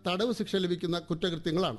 തടവ് ശിക്ഷ ലഭിക്കുന്ന കുറ്റകൃത്യങ്ങളാണ്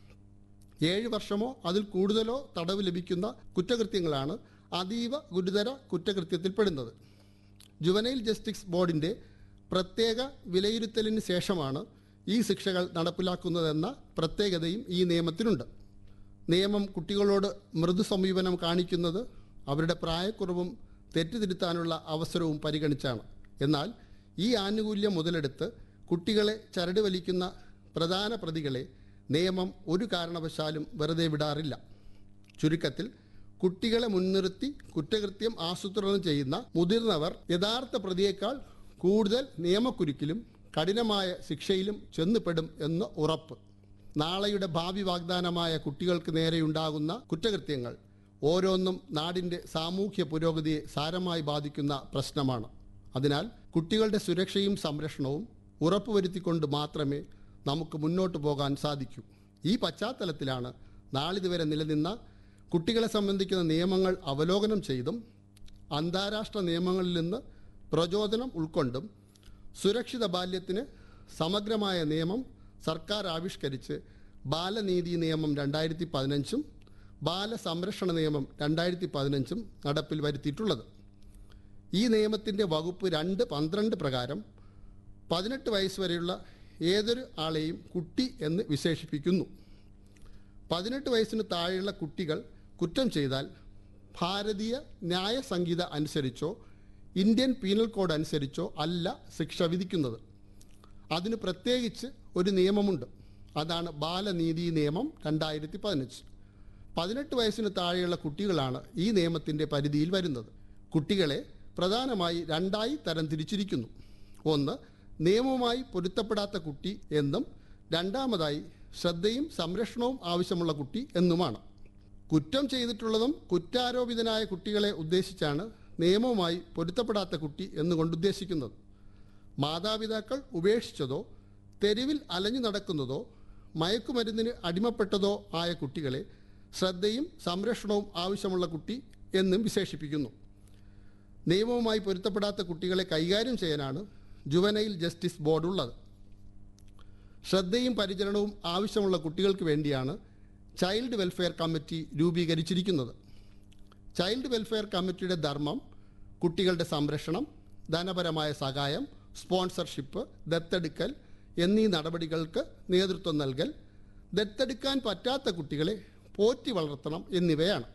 ഏഴ് വർഷമോ അതിൽ കൂടുതലോ തടവ് ലഭിക്കുന്ന കുറ്റകൃത്യങ്ങളാണ് അതീവ ഗുരുതര കുറ്റകൃത്യത്തിൽപ്പെടുന്നത് ജുവനൈൽ ജസ്റ്റിസ് ബോർഡിൻ്റെ പ്രത്യേക വിലയിരുത്തലിന് ശേഷമാണ് ഈ ശിക്ഷകൾ നടപ്പിലാക്കുന്നതെന്ന പ്രത്യേകതയും ഈ നിയമത്തിനുണ്ട് നിയമം കുട്ടികളോട് മൃദു സമീപനം കാണിക്കുന്നത് അവരുടെ പ്രായക്കുറവും തെറ്റുതിരുത്താനുള്ള അവസരവും പരിഗണിച്ചാണ് എന്നാൽ ഈ ആനുകൂല്യം മുതലെടുത്ത് കുട്ടികളെ ചരട് വലിക്കുന്ന പ്രധാന പ്രതികളെ നിയമം ഒരു കാരണവശാലും വെറുതെ വിടാറില്ല ചുരുക്കത്തിൽ കുട്ടികളെ മുൻനിർത്തി കുറ്റകൃത്യം ആസൂത്രണം ചെയ്യുന്ന മുതിർന്നവർ യഥാർത്ഥ പ്രതിയേക്കാൾ കൂടുതൽ നിയമക്കുരുക്കിലും കഠിനമായ ശിക്ഷയിലും ചെന്നുപെടും എന്ന് ഉറപ്പ് നാളെയുടെ ഭാവി വാഗ്ദാനമായ കുട്ടികൾക്ക് നേരെയുണ്ടാകുന്ന കുറ്റകൃത്യങ്ങൾ ഓരോന്നും നാടിൻ്റെ സാമൂഹ്യ പുരോഗതിയെ സാരമായി ബാധിക്കുന്ന പ്രശ്നമാണ് അതിനാൽ കുട്ടികളുടെ സുരക്ഷയും സംരക്ഷണവും ഉറപ്പുവരുത്തിക്കൊണ്ട് മാത്രമേ നമുക്ക് മുന്നോട്ട് പോകാൻ സാധിക്കൂ ഈ പശ്ചാത്തലത്തിലാണ് നാളിതുവരെ നിലനിന്ന കുട്ടികളെ സംബന്ധിക്കുന്ന നിയമങ്ങൾ അവലോകനം ചെയ്തും അന്താരാഷ്ട്ര നിയമങ്ങളിൽ നിന്ന് പ്രചോദനം ഉൾക്കൊണ്ടും സുരക്ഷിത ബാല്യത്തിന് സമഗ്രമായ നിയമം സർക്കാർ ആവിഷ്കരിച്ച് ബാലനീതി നിയമം രണ്ടായിരത്തി പതിനഞ്ചും ബാലസംരക്ഷണ നിയമം രണ്ടായിരത്തി പതിനഞ്ചും നടപ്പിൽ വരുത്തിയിട്ടുള്ളത് ഈ നിയമത്തിൻ്റെ വകുപ്പ് രണ്ട് പന്ത്രണ്ട് പ്രകാരം പതിനെട്ട് വയസ്സ് വരെയുള്ള ഏതൊരു ആളെയും കുട്ടി എന്ന് വിശേഷിപ്പിക്കുന്നു പതിനെട്ട് വയസ്സിന് താഴെയുള്ള കുട്ടികൾ കുറ്റം ചെയ്താൽ ഭാരതീയ ന്യായ സംഹിത അനുസരിച്ചോ ഇന്ത്യൻ പീനൽ കോഡ് അനുസരിച്ചോ അല്ല ശിക്ഷ വിധിക്കുന്നത് അതിന് പ്രത്യേകിച്ച് ഒരു നിയമമുണ്ട് അതാണ് ബാലനീതി നിയമം രണ്ടായിരത്തി പതിനഞ്ച് പതിനെട്ട് വയസ്സിന് താഴെയുള്ള കുട്ടികളാണ് ഈ നിയമത്തിൻ്റെ പരിധിയിൽ വരുന്നത് കുട്ടികളെ പ്രധാനമായി രണ്ടായി തരം തിരിച്ചിരിക്കുന്നു ഒന്ന് നിയമവുമായി പൊരുത്തപ്പെടാത്ത കുട്ടി എന്നും രണ്ടാമതായി ശ്രദ്ധയും സംരക്ഷണവും ആവശ്യമുള്ള കുട്ടി എന്നുമാണ് കുറ്റം ചെയ്തിട്ടുള്ളതും കുറ്റാരോപിതനായ കുട്ടികളെ ഉദ്ദേശിച്ചാണ് നിയമവുമായി പൊരുത്തപ്പെടാത്ത കുട്ടി എന്നുകൊണ്ട് ഉദ്ദേശിക്കുന്നത് മാതാപിതാക്കൾ ഉപേക്ഷിച്ചതോ തെരുവിൽ അലഞ്ഞു നടക്കുന്നതോ മയക്കുമരുന്നിന് അടിമപ്പെട്ടതോ ആയ കുട്ടികളെ ശ്രദ്ധയും സംരക്ഷണവും ആവശ്യമുള്ള കുട്ടി എന്നും വിശേഷിപ്പിക്കുന്നു നിയമവുമായി പൊരുത്തപ്പെടാത്ത കുട്ടികളെ കൈകാര്യം ചെയ്യാനാണ് ജുവനൈൽ ജസ്റ്റിസ് ബോർഡ് ഉള്ളത് ശ്രദ്ധയും പരിചരണവും ആവശ്യമുള്ള കുട്ടികൾക്ക് വേണ്ടിയാണ് ചൈൽഡ് വെൽഫെയർ കമ്മിറ്റി രൂപീകരിച്ചിരിക്കുന്നത് ചൈൽഡ് വെൽഫെയർ കമ്മിറ്റിയുടെ ധർമ്മം കുട്ടികളുടെ സംരക്ഷണം ധനപരമായ സഹായം സ്പോൺസർഷിപ്പ് ദത്തെടുക്കൽ എന്നീ നടപടികൾക്ക് നേതൃത്വം നൽകൽ ദത്തെടുക്കാൻ പറ്റാത്ത കുട്ടികളെ പോറ്റി വളർത്തണം എന്നിവയാണ്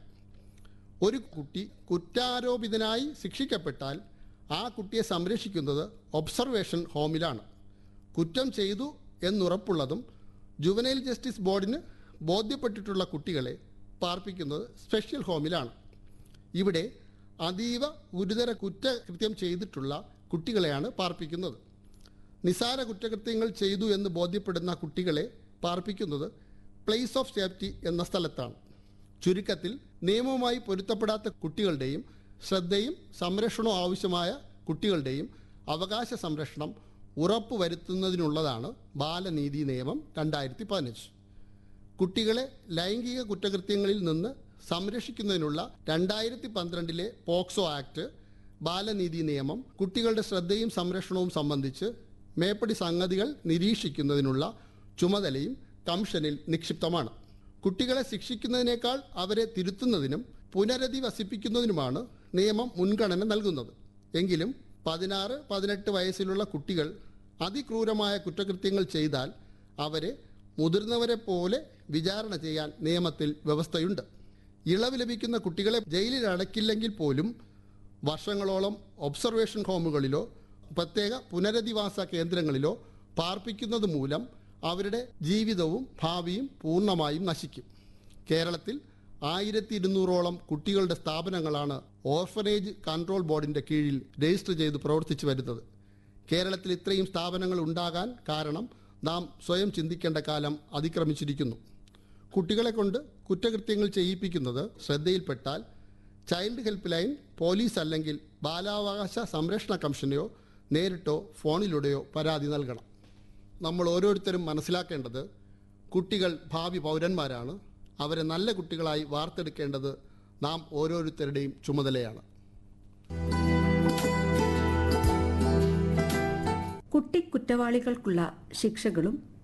ഒരു കുട്ടി കുറ്റാരോപിതനായി ശിക്ഷിക്കപ്പെട്ടാൽ ആ കുട്ടിയെ സംരക്ഷിക്കുന്നത് ഒബ്സർവേഷൻ ഹോമിലാണ് കുറ്റം ചെയ്തു എന്നുറപ്പുള്ളതും ജുവനൈൽ ജസ്റ്റിസ് ബോർഡിന് ബോധ്യപ്പെട്ടിട്ടുള്ള കുട്ടികളെ പാർപ്പിക്കുന്നത് സ്പെഷ്യൽ ഹോമിലാണ് ഇവിടെ അതീവ ഗുരുതര കുറ്റകൃത്യം ചെയ്തിട്ടുള്ള കുട്ടികളെയാണ് പാർപ്പിക്കുന്നത് നിസാര കുറ്റകൃത്യങ്ങൾ ചെയ്തു എന്ന് ബോധ്യപ്പെടുന്ന കുട്ടികളെ പാർപ്പിക്കുന്നത് പ്ലേസ് ഓഫ് സേഫ്റ്റി എന്ന സ്ഥലത്താണ് ചുരുക്കത്തിൽ നിയമവുമായി പൊരുത്തപ്പെടാത്ത കുട്ടികളുടെയും ശ്രദ്ധയും സംരക്ഷണവും ആവശ്യമായ കുട്ടികളുടെയും അവകാശ സംരക്ഷണം ഉറപ്പുവരുത്തുന്നതിനുള്ളതാണ് ബാലനീതി നിയമം രണ്ടായിരത്തി പതിനഞ്ച് കുട്ടികളെ ലൈംഗിക കുറ്റകൃത്യങ്ങളിൽ നിന്ന് സംരക്ഷിക്കുന്നതിനുള്ള രണ്ടായിരത്തി പന്ത്രണ്ടിലെ പോക്സോ ആക്ട് ബാലനീതി നിയമം കുട്ടികളുടെ ശ്രദ്ധയും സംരക്ഷണവും സംബന്ധിച്ച് മേപ്പടി സംഗതികൾ നിരീക്ഷിക്കുന്നതിനുള്ള ചുമതലയും കമ്മീഷനിൽ നിക്ഷിപ്തമാണ് കുട്ടികളെ ശിക്ഷിക്കുന്നതിനേക്കാൾ അവരെ തിരുത്തുന്നതിനും പുനരധിവസിപ്പിക്കുന്നതിനുമാണ് നിയമം മുൻഗണന നൽകുന്നത് എങ്കിലും പതിനാറ് പതിനെട്ട് വയസ്സിലുള്ള കുട്ടികൾ അതിക്രൂരമായ കുറ്റകൃത്യങ്ങൾ ചെയ്താൽ അവരെ മുതിർന്നവരെ പോലെ വിചാരണ ചെയ്യാൻ നിയമത്തിൽ വ്യവസ്ഥയുണ്ട് ഇളവ് ലഭിക്കുന്ന കുട്ടികളെ ജയിലിൽ അടയ്ക്കില്ലെങ്കിൽ പോലും വർഷങ്ങളോളം ഒബ്സർവേഷൻ ഹോമുകളിലോ പ്രത്യേക പുനരധിവാസ കേന്ദ്രങ്ങളിലോ പാർപ്പിക്കുന്നത് മൂലം അവരുടെ ജീവിതവും ഭാവിയും പൂർണ്ണമായും നശിക്കും കേരളത്തിൽ ആയിരത്തി ഇരുന്നൂറോളം കുട്ടികളുടെ സ്ഥാപനങ്ങളാണ് ഓർഫനേജ് കൺട്രോൾ ബോർഡിൻ്റെ കീഴിൽ രജിസ്റ്റർ ചെയ്ത് പ്രവർത്തിച്ചു വരുന്നത് കേരളത്തിൽ ഇത്രയും സ്ഥാപനങ്ങൾ ഉണ്ടാകാൻ കാരണം നാം സ്വയം ചിന്തിക്കേണ്ട കാലം അതിക്രമിച്ചിരിക്കുന്നു കുട്ടികളെ കൊണ്ട് കുറ്റകൃത്യങ്ങൾ ചെയ്യിപ്പിക്കുന്നത് ശ്രദ്ധയിൽപ്പെട്ടാൽ ചൈൽഡ് ഹെൽപ്പ് ലൈൻ പോലീസ് അല്ലെങ്കിൽ ബാലാവകാശ സംരക്ഷണ കമ്മീഷനെയോ നേരിട്ടോ ഫോണിലൂടെയോ പരാതി നൽകണം നമ്മൾ ഓരോരുത്തരും മനസ്സിലാക്കേണ്ടത് കുട്ടികൾ ഭാവി പൗരന്മാരാണ് അവരെ നല്ല കുട്ടികളായി വാർത്തെടുക്കേണ്ടത് നാം ഓരോരുത്തരുടെയും ചുമതലയാണ് കുട്ടി കുറ്റവാളികൾക്കുള്ള ശിക്ഷകളും